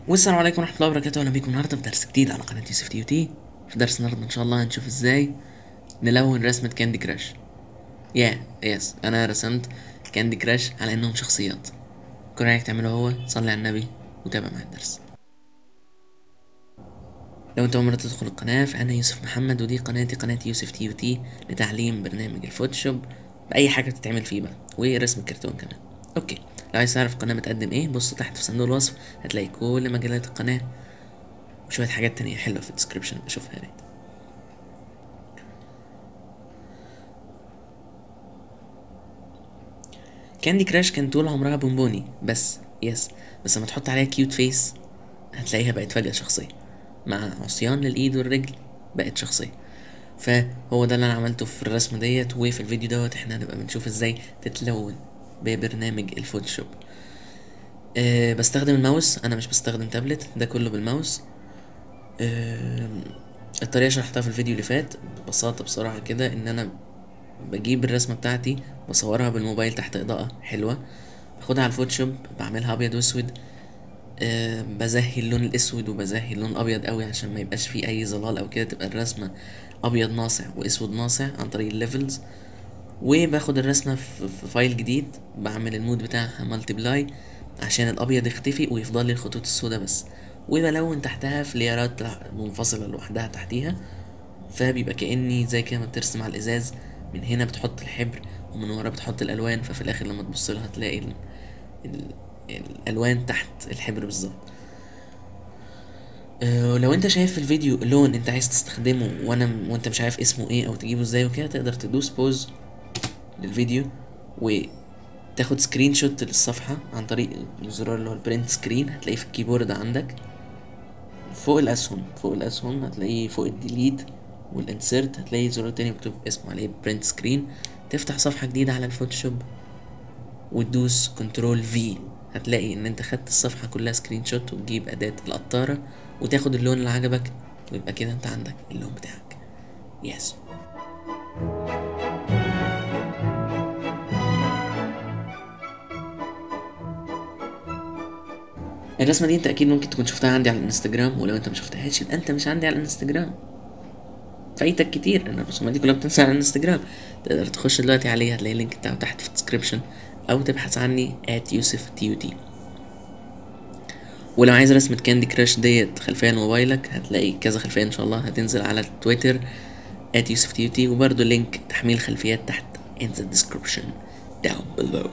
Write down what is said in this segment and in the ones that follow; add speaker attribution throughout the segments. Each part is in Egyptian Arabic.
Speaker 1: والسلام عليكم ورحمة الله وبركاته أهلا بيكم النهاردة في درس جديد على قناة يوسف تي تي في درس النهاردة إن شاء الله هنشوف إزاي نلون رسمة كاندي كراش يا يس أنا رسمت كاندي كراش على إنهم شخصيات كل اللي عليك تعمله هو صلي على النبي وتابع معايا الدرس لو انت أول مرة تدخل القناة فأنا يوسف محمد ودي قناتي قناة يوسف تي تي لتعليم برنامج الفوتوشوب بأي حاجة بتتعمل فيه بقى ورسم الكرتون كمان أوكي لو عايز تعرف القناة بتقدم ايه بص تحت في صندوق الوصف هتلاقي كل مجالات القناة وشوية حاجات تانية حلوة في الديسكريبشن اشوفها يا ريت كاندي كراش كان طول عمرها بونبوني بس يس بس لما تحط عليها كيوت فيس هتلاقيها بقت فجأة شخصية مع عصيان للإيد والرجل بقت شخصية فهو ده اللي أنا عملته في الرسمة ديت وفي الفيديو دوت احنا هنبقى بنشوف ازاي تتلون ببرنامج الفوتوشوب أه بستخدم الماوس أنا مش بستخدم تابلت ده كله بالماوس أه الطريقة شرحتها في الفيديو اللي فات ببساطة بصراحة كده إن أنا بجيب الرسمة بتاعتي بصورها بالموبايل تحت إضاءة حلوة باخدها على الفوتوشوب بعملها أبيض وأسود أه بزهي اللون الأسود وبزهي اللون الأبيض قوي عشان ما يبقاش فيه أي ظلال أو كده تبقى الرسمة أبيض ناصع وأسود ناصع عن طريق الليفلز وباخد الرسمة في في فايل جديد بعمل المود بتاعها مالتيبلاي عشان الأبيض يختفي ويفضل لي الخطوط السوداء بس وبلون تحتها في ليرات منفصلة لوحدها تحتيها فبيبقى كأني زي كده ما بترسم على الإزاز من هنا بتحط الحبر ومن ورا بتحط الألوان ففي الآخر لما تبص لها تلاقي ال... ال... الألوان تحت الحبر بالظبط أه ولو انت شايف في الفيديو لون انت عايز تستخدمه وانا وانت مش عارف اسمه ايه او تجيبه ازاي وكده تقدر تدوس بوز للفيديو وتاخد سكرين شوت للصفحة عن طريق الزرار اللي هو البرنت سكرين هتلاقيه في الكيبورد عندك فوق الأسهم فوق الأسهم هتلاقيه فوق الديليت والانسيرت هتلاقي زرار تاني مكتوب اسمه عليه برنت سكرين تفتح صفحة جديدة على الفوتوشوب وتدوس كنترول في هتلاقي ان انت خدت الصفحة كلها سكرين شوت وتجيب أداة القطارة وتاخد اللون اللي عجبك ويبقى كده انت عندك اللون بتاعك يس yes. الرسمة دي انت اكيد ممكن تكون شفتها عندي على الانستجرام ولو انت ما شفتهاش يبقى انت مش عندي على الانستجرام فايتك كتير ان الرسومات دي كلها بتنزل على الانستجرام تقدر تخش دلوقتي عليه هتلاقي اللينك بتاعه تحت في الديسكريبشن او تبحث عني at يوسف تي تي ولو عايز رسمة كاندي كراش ديت خلفية لموبايلك هتلاقي كذا خلفية ان شاء الله هتنزل على تويتر at يوسف تي تي وبرضه لينك تحميل خلفيات تحت in the description down below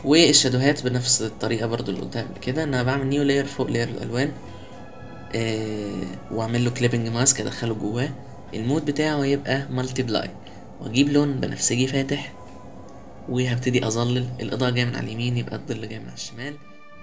Speaker 1: والشادوهات بنفس الطريقه برضو اللي قلتها قبل كده ان انا بعمل نيو لاير فوق لاير الالوان آه واعمل له كليبنج ماسك ادخله جواه المود بتاعه يبقى مالتيبلاي واجيب لون بنفسجي فاتح وهبتدي اظلل الاضاءه جايه من على اليمين يبقى الظل جاي من على الشمال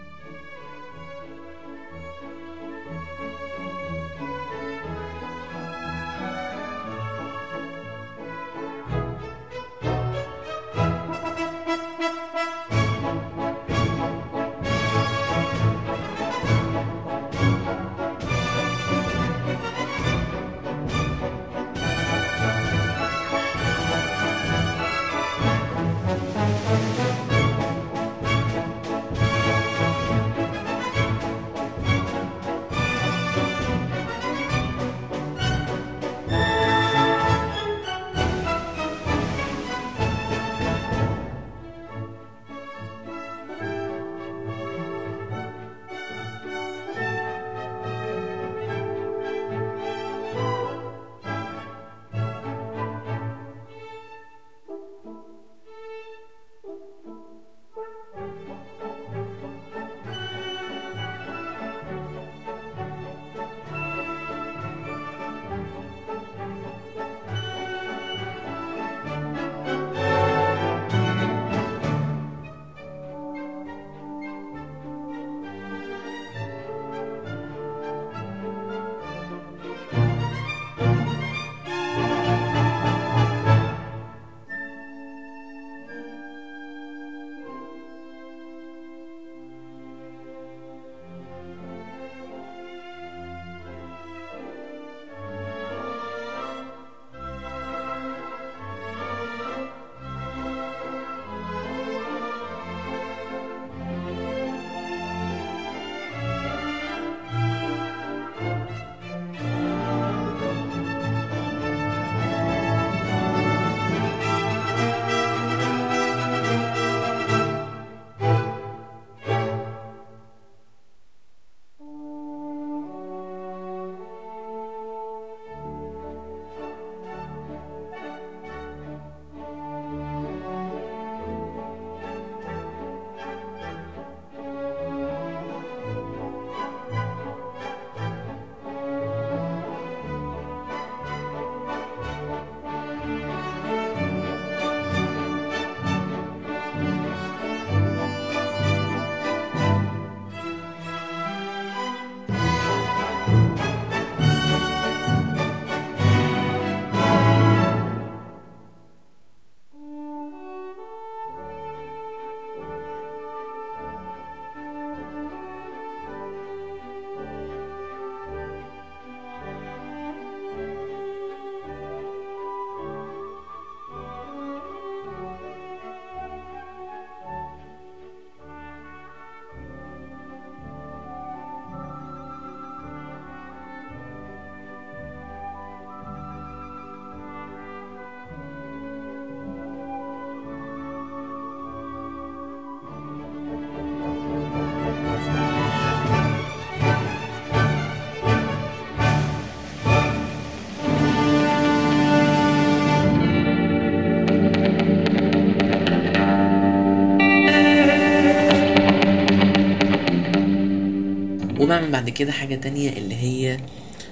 Speaker 1: وبعمل بعد كده حاجة تانية اللي هي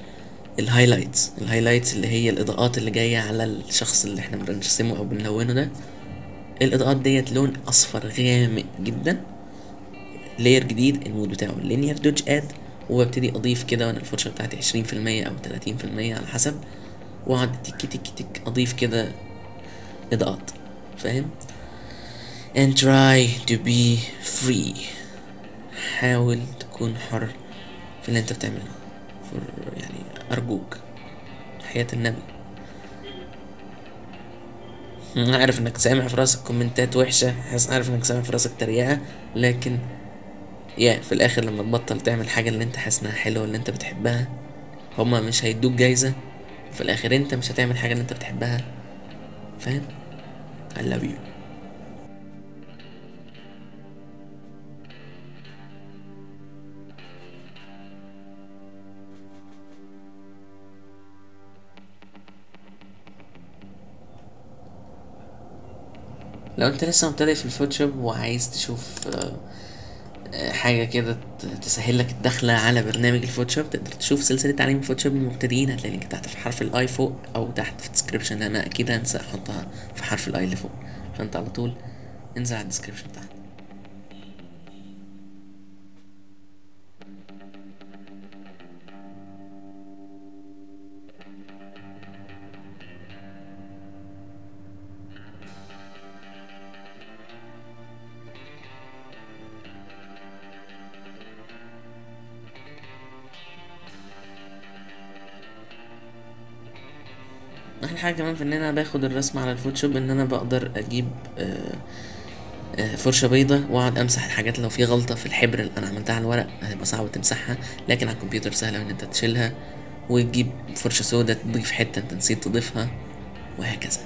Speaker 1: الهايلايتس الهايلايتس اللي هي الإضاءات اللي جاية على الشخص اللي احنا بنرسمه أو بنلونه ده الإضاءات ديت لون أصفر غامق جدا لاير جديد المود بتاعه لينير دوج اد وببتدي أضيف كده وأنا الفرشة بتاعتي عشرين في المية أو تلاتين في المية على حسب وأقعد تك تك تك أضيف كده إضاءات فاهم and try to be free حاول تكون حر في اللي انت بتعمله for يعني أرجوك حياة النبي أنا عارف إنك سامع في راسك كومنتات وحشة حاسس عارف إنك سامع في راسك تريقة لكن يا في الآخر لما تبطل تعمل حاجة اللي أنت حاسس إنها حلوة اللي أنت بتحبها هما مش هيدوك جايزة في الآخر أنت مش هتعمل حاجة اللي أنت بتحبها فاهم I love you لو لو انت لسه مبتدئ في الفوتوشوب وعايز تشوف آه، آه، حاجه كده ت- تسهل لك الدخله على برنامج الفوتوشوب تقدر تشوف سلسله تعليم الفوتوشوب للمبتدئين هتلاقي اللينك تحت في حرف الاي فوق او تحت في الديسكربشن انا اكيد هنسى احطها في حرف الاي اللي فوق فانت على طول انزل على الديسكربشن تحت احلى حاجه كمان في ان انا باخد الرسم على الفوتوشوب ان انا بقدر اجيب آه، آه، فرشه بيضة واقعد امسح الحاجات لو في غلطه في الحبر اللي انا عملتها على الورق هتبقى صعب تمسحها لكن على الكمبيوتر سهله ان انت تشيلها وتجيب فرشه سودة تضيف حته انت نسيت تضيفها وهكذا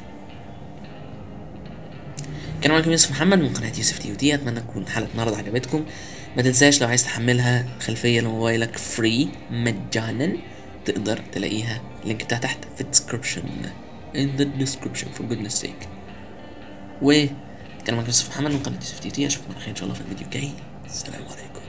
Speaker 1: كان معاكم يوسف محمد من قناه يوسف تي تي اتمنى تكون حلقه النهارده عجبتكم ما تنساش لو عايز تحملها خلفيه لموبايلك فري مجانا تقدر تلاقيها اللينك بتاعها تحت في الديسكربشن in the description for goodness sake و كان معاكم يوسف محمد من قناه يوسف تي تي اشوفكم على خير ان شاء الله في الفيديو الجاي السلام عليكم